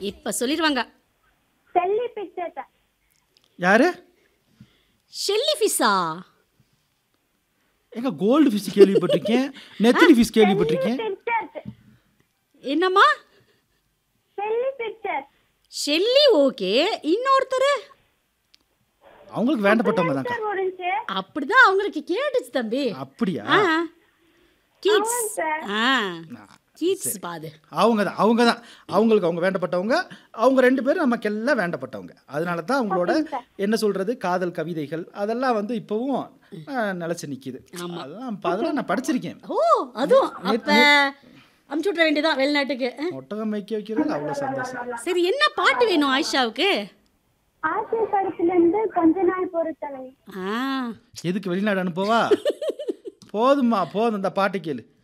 இப்ப சொல்லிடுவாங்க செல்லி பிக்சர் யாரு ஷெல்லி ஃபிஷ்ஷா எங்க கோல்டு ஃபிஷ் கேள்விப்பட்டிருக்கேன் நெத்திலி ஃபிஷ் கேள்விப்பட்டிருக்கேன் பிக்சர் என்னம்மா செல்லி பிக்சர் ஷெல்லி ஓகே இன்னொருத்தர் அவங்களுக்கு வேண்டப்பட்டவங்க தான்க்கா சார் முடிஞ்சு அப்படிதான் அவங்களுக்கு கேட்டுச்சு தம்பி அப்படியா ஆ கீட்ஸ் ஆமாங்க சார். ஆ கீட்ஸ் பாது அவங்க தான் அவங்க தான் அவங்களுக்கு அவங்க வேண்டப்பட்டவங்க அவங்க ரெண்டு பேரும் நமக்கெல்லாம் வேண்டப்பட்டவங்க அதனால தான் அவங்களோட என்ன சொல்றது காதல் கவிதைகள் அதெல்லாம் வந்து இப்போவும் ஆ, நிலைச்சு நிக்குது அதெல்லாம் இப்ப அதெல்லாம் நான் படிச்சிருக்கேன் ஓ அதுவும் அப்ப அமுச்சு விட்ற வேண்டியதான் வெளிநாட்டுக்கு ஆ. ஒட்டகம் வைக்க வைக்கிறது அவ்வளோ சந்தோஷம் சரி என்ன பாட்டு வேணும் ஆயிஷாவுக்கு ஆசிய படத்துல இருந்து கொஞ்ச நாள் பொறுத்தலை ஆ எதுக்கு வெளிநாடு அனுப்பவா போதும்மா போதும் இந்த பாட்டு கேளு